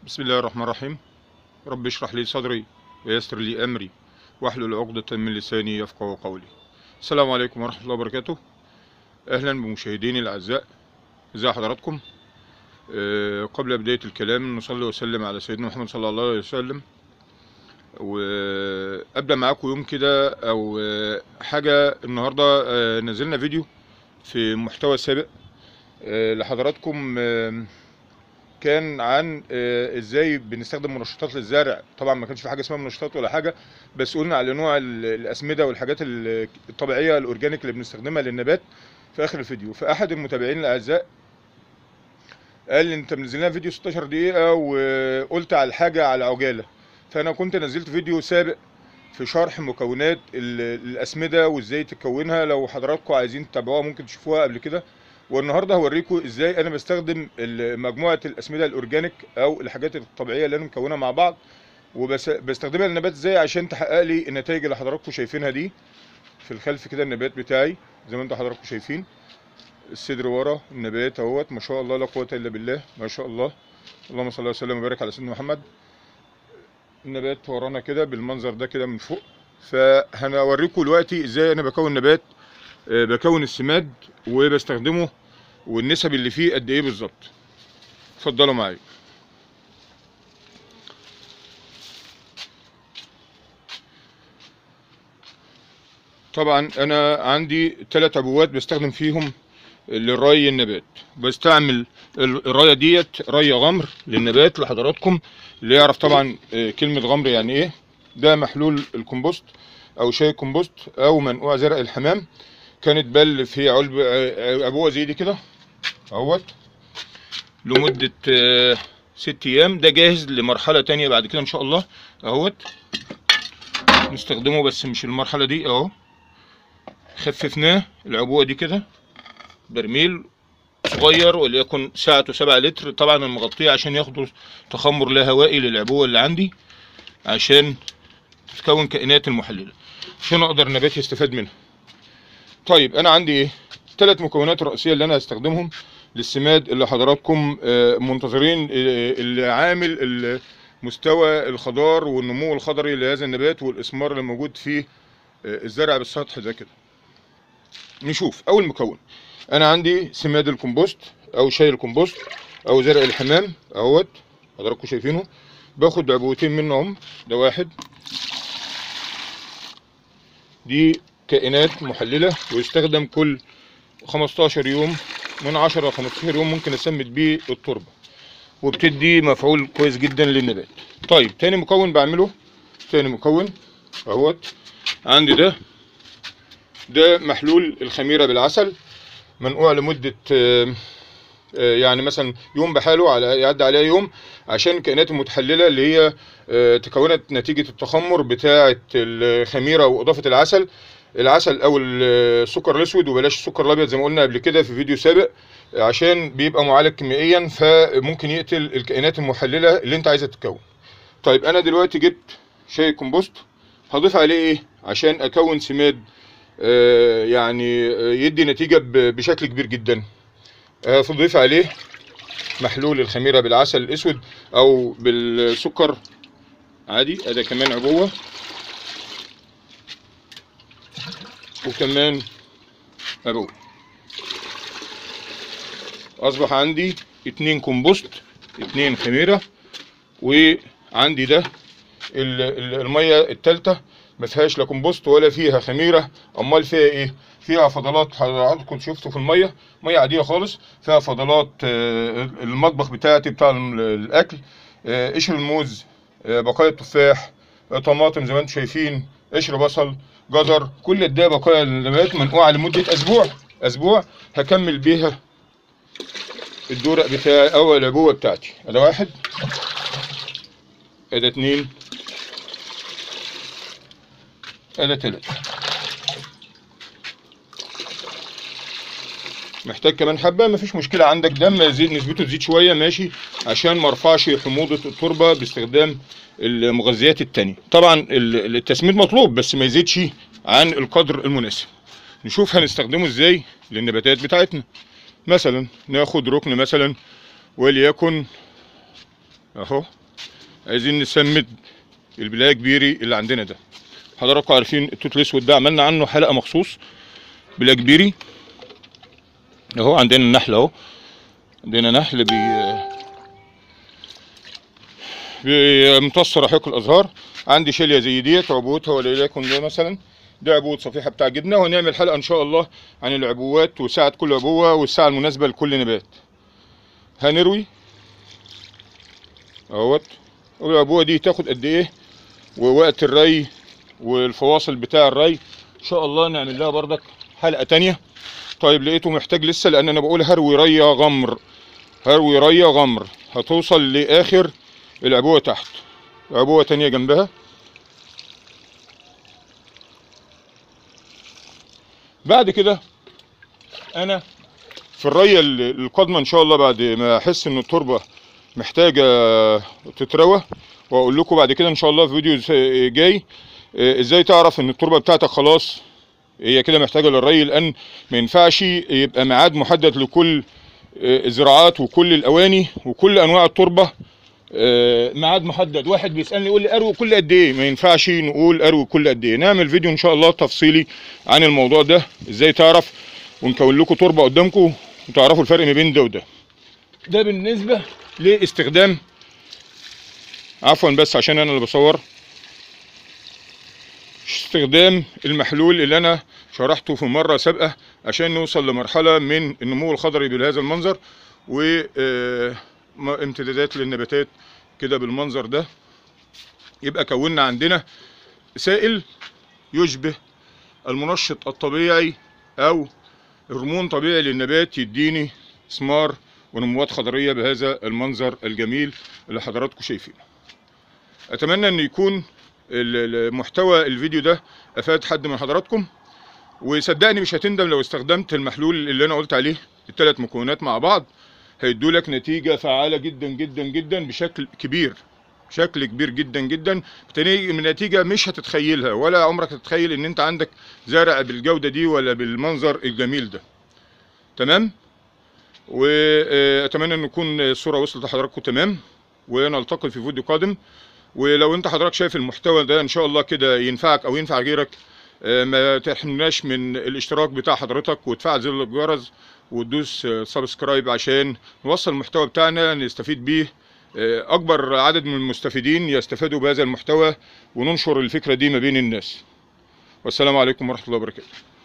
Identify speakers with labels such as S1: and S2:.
S1: بسم الله الرحمن الرحيم رب اشرح لي صدري ويسر لي امري واحلل عقدة من لساني يفقه قولي السلام عليكم ورحمة الله وبركاته اهلا بمشاهديني الاعزاء ازي حضراتكم أه قبل بداية الكلام نصلي وسلم على سيدنا محمد صلى الله عليه وسلم وابدا معاكم يوم كده او آه، حاجة النهاردة آه، نزلنا فيديو في محتوى سابق آه، لحضراتكم آه، كان عن آه، ازاي بنستخدم منشطات للزرع طبعا ما كانش في حاجه اسمها منشطات ولا حاجه بس قلنا على نوع ال- الاسمده والحاجات ال- الطبيعيه الاورجانيك اللي بنستخدمها للنبات في اخر الفيديو فاحد المتابعين الاعزاء قال لي انت منزل لنا فيديو 16 دقيقه وقلت على الحاجه على عجاله فانا كنت نزلت فيديو سابق في شرح مكونات ال- الاسمده وازاي تكونها لو حضراتكم عايزين تتابعوها ممكن تشوفوها قبل كده والنهارده هوريكم ازاي انا بستخدم ال- مجموعه الاسمده الاورجانيك او الحاجات الطبيعيه اللي انا مكونها مع بعض وبستخدمها للنبات ازاي عشان تحقق لي النتائج اللي حضراتكم شايفينها دي في الخلف كده النبات بتاعي زي ما انتم حضراتكم شايفين الصدر ورا النبات اهوت ما شاء الله لا قوه الا بالله ما شاء الله اللهم صل وسلم وبارك على سيدنا محمد النبات ورانا كده بالمنظر ده كده من فوق فهنوريكم دلوقتي ازاي انا بكون نبات آه، بكون السماد وبستخدمه والنسب اللي فيه قد ايه بالظبط اتفضلوا معايا طبعا انا عندي ثلاث عبوات بستخدم فيهم للري النبات بستعمل ال- الرايه ديت ري غمر للنبات لحضراتكم اللي يعرف طبعا آه، كلمه غمر يعني ايه ده محلول الكمبوست او شاي كومبوست او منقوع زرع الحمام كانت بل في علب آه، عبوه زي دي كده اهوت لمده آه، ست ايام ده جاهز لمرحله تانية بعد كده ان شاء الله اهوت نستخدمه بس مش المرحله دي اهو خففناه العبوه دي كده برميل صغير وليكن سعته سبعة لتر طبعا المغطية عشان ياخدوا تخمر لا هوائي للعبوة اللي عندي عشان تتكون كائنات المحللة عشان اقدر النبات يستفاد منها طيب انا عندي ايه ثلاث مكونات رئيسية اللي انا هستخدمهم للسماد اللي حضراتكم آه، منتظرين آه، اللي عامل مستوى الخضار والنمو الخضري لهذا النبات والاسمار اللي موجود في آه، الزرع بالسطح ده كده نشوف اول مكون انا عندي سماد الكمبوست او شاي الكمبوست او زرع الحمام اهوت حضراتكم شايفينه باخد عبوتين منهم ده واحد دي كائنات محللة ويستخدم كل 15 يوم من 10 ل 15 يوم ممكن اسمد بيه التربة وبتدي مفعول كويس جدا للنبات طيب تاني مكون بعمله تاني مكون اهوت عندي ده ده محلول الخميرة بالعسل منقوع لمدة آه، آه، يعني مثلا يوم بحاله على يعدي عليها يوم عشان الكائنات المتحللة اللي هي آه، تكونت نتيجة التخمر بتاعة الخميرة وإضافة العسل العسل أو السكر الأسود وبلاش السكر الأبيض زي ما قلنا قبل كده في فيديو سابق عشان بيبقى معالج كيميائيا فممكن يقتل الكائنات المحللة اللي أنت عايزها تتكون. طيب أنا دلوقتي جبت شاي كومبوست هضيف عليه إيه عشان أكون سماد آه، يعني آه، يدي نتيجة ب- بشكل كبير جدا آه، تضيف عليه محلول الخميرة بالعسل الأسود أو بالسكر عادي أدا كمان عبوة وكمان عبوة أصبح عندي اتنين كومبوست اتنين خميرة وعندي ده ال- ال- المية التالتة ما فيهاش لا كومبوست ولا فيها خميرة امال فيها ايه فيها فضلات حضراتكم شفتوا في الميه ميه عاديه خالص فيها فضلات آه، المطبخ بتاعتي بتاع ال- الاكل آه، قشر الموز آه، بقايا التفاح آه، طماطم زي ما انتم شايفين قشر بصل جزر كل ده بقايا النبات منقوعه لمده اسبوع اسبوع هكمل بيها الدورق بتاعي او العبوه بتاعتي ادي واحد ادي اتنين ادي تلاتة محتاج كمان حبة مفيش مشكلة عندك دم يزيد نسبته تزيد شوية ماشي عشان ما ارفعش حموضة التربة باستخدام المغذيات التانية طبعا ال- التسميد مطلوب بس ما يزيدش عن القدر المناسب نشوف هنستخدمه ازاي للنباتات بتاعتنا مثلا ناخد ركن مثلا وليكن اهو عايزين نسمد البلاك بيري اللي عندنا ده حضراتكم عارفين التوت الاسود ده عملنا عنه حلقه مخصوص بلاك بيري اهو عندنا النحل اهو عندنا نحل بي بيمتص رحيق الازهار عندي شليه زي ديت عبوتها وليكن ده مثلا ده عبوه صفيحه بتاع جبنه وهنعمل حلقه ان شاء الله عن العبوات وساعه كل عبوه والساعه المناسبه لكل نبات هنروي اهوت والعبوه دي تاخد قد ايه ووقت الري والفواصل بتاع الري ان شاء الله نعمل لها بردك حلقه تانية طيب لقيته محتاج لسه لان انا بقول هروي ريه غمر هروي ريه غمر هتوصل لاخر العبوه تحت عبوه تانية جنبها بعد كده انا في الريه ال- القادمه ان شاء الله بعد ما احس ان التربه محتاجه تتروى واقول لكم بعد كده ان شاء الله في فيديو ز- جاي آه، ازاي تعرف ان التربه بتاعتك خلاص هي كده محتاجه للري لان ما ينفعش يبقى ميعاد محدد لكل آه، الزراعات وكل الاواني وكل انواع التربه آه، ميعاد محدد واحد بيسالني يقول لي اروي كل قد ايه ما ينفعش نقول اروي كل قد ايه نعمل فيديو ان شاء الله تفصيلي عن الموضوع ده ازاي تعرف ونكون لكم تربه قدامكم وتعرفوا الفرق ما بين ده وده ده بالنسبه لاستخدام عفوا بس عشان انا اللي بصور استخدام المحلول اللي انا شرحته في مره سابقه عشان نوصل لمرحله من النمو الخضري بهذا المنظر وامتدادات للنباتات كده بالمنظر ده يبقى كونا عندنا سائل يشبه المنشط الطبيعي او هرمون طبيعي للنبات يديني ثمار ونموات خضريه بهذا المنظر الجميل اللي حضراتكم شايفينه اتمنى ان يكون ال- ال- محتوى الفيديو ده افاد حد من حضراتكم وصدقني مش هتندم لو استخدمت المحلول اللي انا قلت عليه الثلاث مكونات مع بعض هيدوا لك نتيجه فعاله جدا جدا جدا بشكل كبير بشكل كبير جدا جدا بتني- من نتيجه مش هتتخيلها ولا عمرك هتتخيل ان انت عندك زرع بالجوده دي ولا بالمنظر الجميل ده تمام واتمنى ان تكون الصوره وصلت لحضراتكم تمام ونلتقي في فيديو قادم ولو انت حضرتك شايف المحتوى ده ان شاء الله كده ينفعك او ينفع غيرك آه، ما تحرمناش من الاشتراك بتاع حضرتك وتفعل زر الجرس وتدوس آه، سبسكرايب عشان نوصل المحتوى بتاعنا نستفيد بيه آه، اكبر عدد من المستفيدين يستفادوا بهذا المحتوى وننشر الفكرة دي ما بين الناس والسلام عليكم ورحمة الله وبركاته